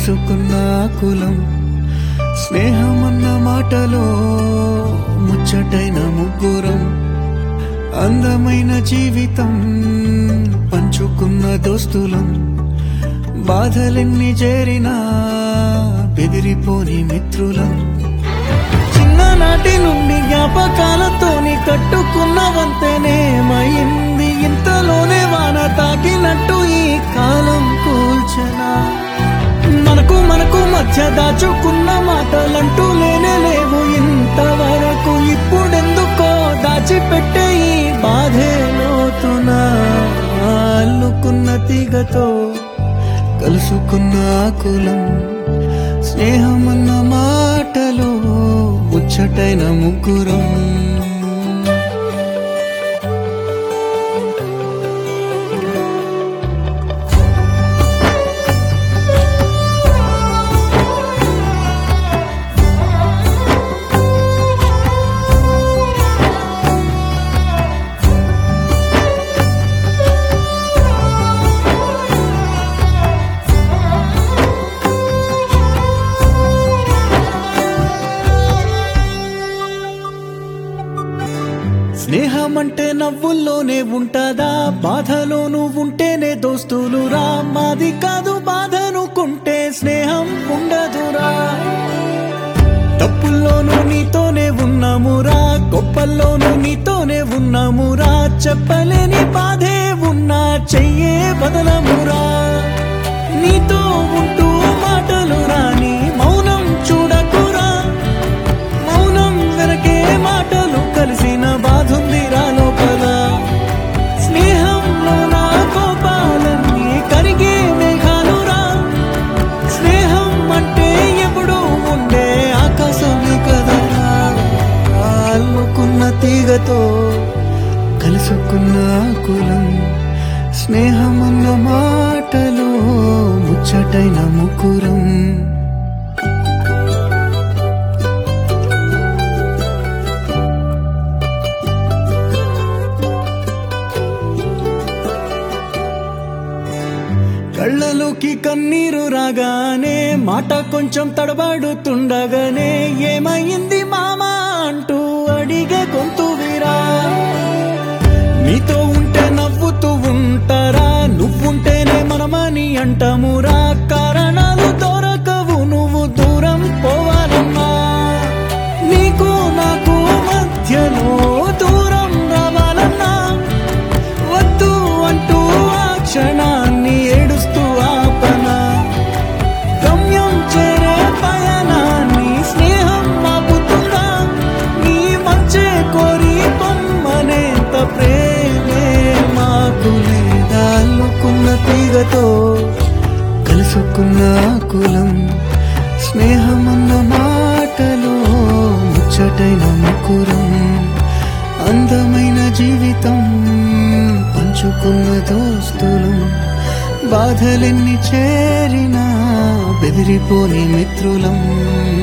కలుసుకున్న కులం స్నేహమన్న మాటలో ముచ్చటైన ముగ్గురం అందమైన జీవితం పంచుకున్న దోస్తులం బాధలెన్ని చేరినా బెదిరిపోని మిత్రులం చిన్ననాటి నుండి జ్ఞాపకాలతోని కట్టుకున్న వంతెనేమైంది ఇంతలోనే వాన తాకినట్టు ఈ కాలం కూల్చనా మనకు మనకు మధ్య దాచుకున్న మాటలంటూ లేనే లేవు ఇంతవరకు ఇప్పుడెందుకో దాచిపెట్టే ఈ బాధే లోతున అల్లుకున్న తీగతో కలుసుకున్న కులం స్నేహమన్న మాటలో ముచ్చటైన ముగ్గురం స్నేహం అంటే నవ్వుల్లోనే ఉంటదా బాధలోనూ ఉంటేనే దోస్తులురా మాది కాదు బాధనుకుంటే స్నేహం ఉండదురా తప్పుల్లోనూ నీతోనే ఉన్నామురా గొప్పల్లోనూ నీతోనే ఉన్నామురా చెప్పలేని బాధే ఉన్నా చెయ్యే బదలమురా నీతో ఉంటూ మాటలు రాని మౌనం చూడకురా మౌనం వెనకే మాటలు కలిసిన బాధుందిరా లోపల స్నేహంలో నా కోపాలన్నీ కరిగే మేఘాలురా స్నేహం అంటే ఎప్పుడు ఉండే ఆకాశమే కదరా అల్లుకున్న తీగతో కలుసుకున్న కులం స్నేహమన్న మాటలో ముచ్చటైన ముకురం కళ్ళలోకి కన్నీరు రాగానే మాట కొంచెం తడబడుతుండగానే ఏమైంది మామా అంటూ అడిగే గొంతు విరా నీతో ఉంటే నవ్వుతూ ఉంటారా నువ్వుంటేనే మనమని అంటామురా కారణాలు దొరకవు నువ్వు దూరం పోవాలమ్మా నీకు నాకు మధ్యలో దూరం రావాలన్నా వద్దు అంటూ ఆ క్షణాన్ని ఏడుస్తూ ఆపన గమ్యం చేరే పయనాన్ని స్నేహం ఆపుతుందా నీ మంచే కోరి పొమ్మనేంత ప్రేమే మాకు లేదా అల్లుకున్న తీగతో కలుసుకున్న కులం స్నేహమన్న మాటలో ముచ్చటైన ముకురం అందమైన జీవితం పంచుకున్న దోస్తులు బాధలెన్ని చేరినా బెదిరిపోని మిత్రులం